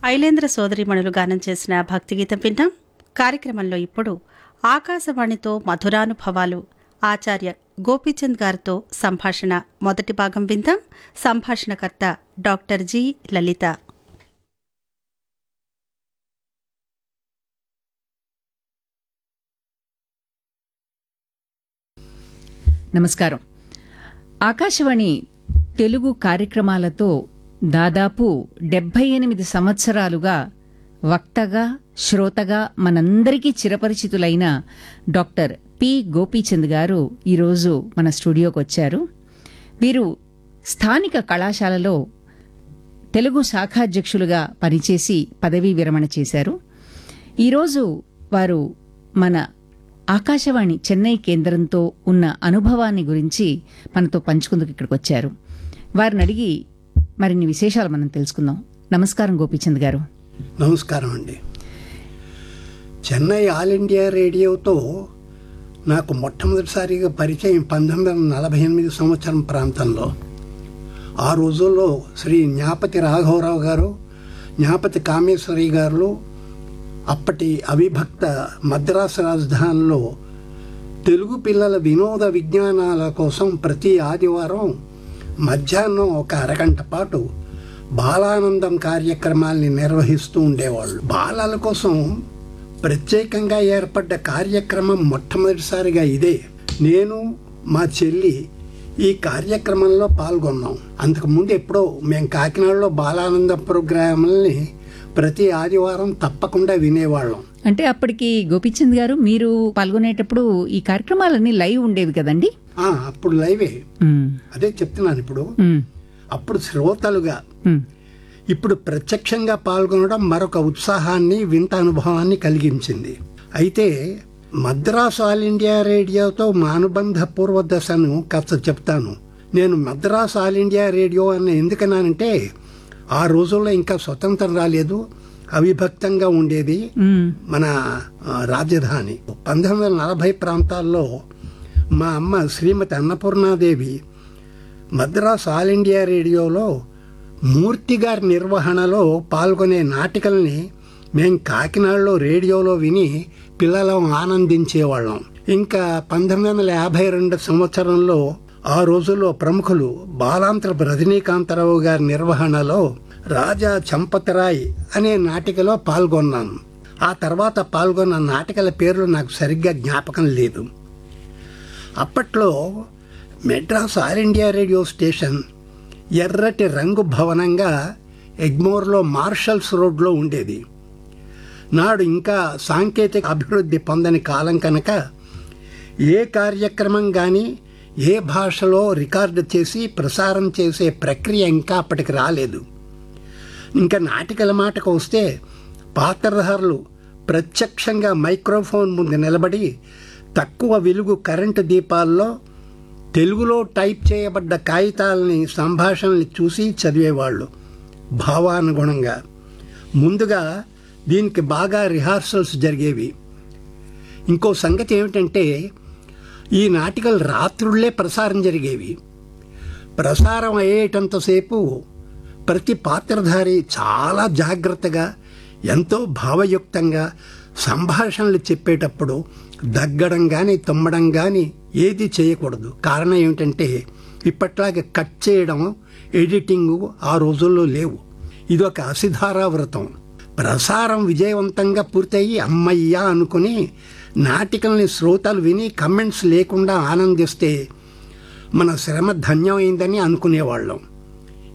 ఐలేంద్ర సోదరిమణులు గానం చేసిన భక్తిగీతం విన్నాం కార్యక్రమంలో ఇప్పుడు ఆకాశవాణితో మధురానుభవాలు ఆచార్య గోపీచంద్ గారితో సంభాషణ మొదటి భాగం విందాం సంభాషణకర్త డాక్టర్ జి లలిత నమస్కారం ఆకాశవాణి తెలుగు కార్యక్రమాలతో దాదాపు డెబ్భై ఎనిమిది సంవత్సరాలుగా వక్తగా శ్రోతగా మనందరికీ చిరపరిచితులైన డాక్టర్ పి గోపీచంద్ గారు ఈరోజు మన స్టూడియోకి వచ్చారు వీరు స్థానిక కళాశాలలో తెలుగు శాఖాధ్యక్షులుగా పనిచేసి పదవీ విరమణ చేశారు ఈరోజు వారు మన ఆకాశవాణి చెన్నై కేంద్రంతో ఉన్న అనుభవాన్ని గురించి మనతో పంచుకుందుకు ఇక్కడికి వచ్చారు వారిని అడిగి మరిన్ని విశేషాలు మనం తెలుసుకుందాం నమస్కారం గోపీచంద్ గారు నమస్కారం అండి చెన్నై ఆల్ ఇండియా రేడియోతో నాకు మొట్టమొదటిసారిగా పరిచయం పంతొమ్మిది వందల నలభై ఎనిమిది సంవత్సరం ప్రాంతంలో ఆ రోజుల్లో శ్రీ జ్ఞాపతి రాఘవరావు గారు జ్ఞాపతి కామేశ్వరి గారు అప్పటి అవిభక్త మద్రాసు రాజధానిలో తెలుగు పిల్లల వినోద విజ్ఞానాల కోసం ప్రతి ఆదివారం మధ్యాహ్నం ఒక అరగంట పాటు బాలానందం కార్యక్రమాల్ని నిర్వహిస్తూ ఉండేవాళ్ళు బాలల కోసం ప్రత్యేకంగా ఏర్పడ్డ కార్యక్రమం మొట్టమొదటిసారిగా ఇదే నేను మా చెల్లి ఈ కార్యక్రమంలో పాల్గొన్నాం అంతకుముందు ఎప్పుడో మేము కాకినాడలో బాలానందం ప్రోగ్రాముల్ని ప్రతి ఆదివారం తప్పకుండా వినేవాళ్ళం అంటే అప్పటికి గోపీచంద్ గారు మీరు పాల్గొనేటప్పుడు ఈ కార్యక్రమాలన్నీ లైవ్ ఉండేవి కదండి ఆ, అప్పుడు లైవే ఉమ్, అదే చెప్తున్నాను ఇప్పుడు ఉమ్, అప్పుడు శ్రోతలుగా ఉమ్, ఇప్పుడు ప్రత్యక్షంగా పాల్గొనడం మరొక ఉత్సాహాన్ని వింత అనుభవాన్ని కలిగించింది అయితే మద్రాసు ఆల్ ఇండియా రేడియోతో మా అనుబంధ పూర్వ దశను కాస్త చెప్తాను నేను మద్రాసు ఆల్ ఇండియా రేడియో అని ఎందుకన్నానంటే ఆ రోజుల్లో ఇంకా స్వతంత్రం రాలేదు అవిభక్తంగా ఉండేది ఉమ్, మన ఆ, రాజధాని పంతొమ్మిది వందల నలభై ప్రాంతాల్లో మా అమ్మ శ్రీమతి అన్నపూర్ణాదేవి మద్రాస్ ఆల్ ఇండియా రేడియోలో మూర్తి గారి నిర్వహణలో పాల్గొనే నాటికల్ని మేం కాకినాడలో రేడియోలో విని పిల్లలం ఆనందించేవాళ్ళం ఇంకా పంతొమ్మిది వందల యాభై రెండు సంవత్సరంలో ఆ రోజుల్లో ప్రముఖులు బాలాంతరపు రజనీకాంతరావు గారి నిర్వహణలో రాజా చంపతరాయ్ అనే నాటికలో పాల్గొన్నాను ఆ తర్వాత పాల్గొన్న నాటికల పేర్లు నాకు సరిగ్గా జ్ఞాపకం లేదు అప్పట్లో Madras all India radio station ఎర్రటి రంగు భవనంగా ఎగ్మోర్లో మార్షల్స్ రోడ్లో ఉండేది నాడు ఇంకా సాంకేతిక అభివృద్ధి పొందని కాలం కనుక ఏ కార్యక్రమం కానీ ఏ భాషలో రికార్డు చేసి ప్రసారం చేసే ప్రక్రియ ఇంకా అప్పటికి రాలేదు ఇంకా నాటికల మాటకు వస్తే పాత్రధారులు ప్రత్యక్షంగా మైక్రోఫోన్ ముందు నిలబడి తక్కువ వెలుగు కరెంటు దీపాల్లో తెలుగులో టైప్ చేయబడ్డ కాగితాలని సంభాషణల్ని చూసి చదివేవాళ్ళు భావానుగుణంగా ముందుగా దీనికి బాగా రిహార్సల్స్ జరిగేవి ఇంకో సంగతి ఏమిటంటే ఈ నాటికలు రాత్రుళ్లే ప్రసారం జరిగేవి ప్రసారం అయ్యేటంతసేపు ప్రతి పాత్రధారి చాలా జాగ్రత్తగా ఎంతో భావయుక్తంగా సంభాషణలు చెప్పేటప్పుడు దగ్గడం కానీ తుమ్మడం కానీ ఏది చేయకూడదు కారణం ఏమిటంటే ఇప్పట్లాగా కట్ చేయడం ఎడిటింగు ఆ రోజుల్లో లేవు ఇదొక అసిధారావ్రతం ప్రసారం విజయవంతంగా పూర్తయి అమ్మయ్యా అనుకుని నాటికల్ని శ్రోతలు విని కమెంట్స్ లేకుండా ఆనందిస్తే మన శ్రమ ధన్యమైందని అనుకునేవాళ్ళం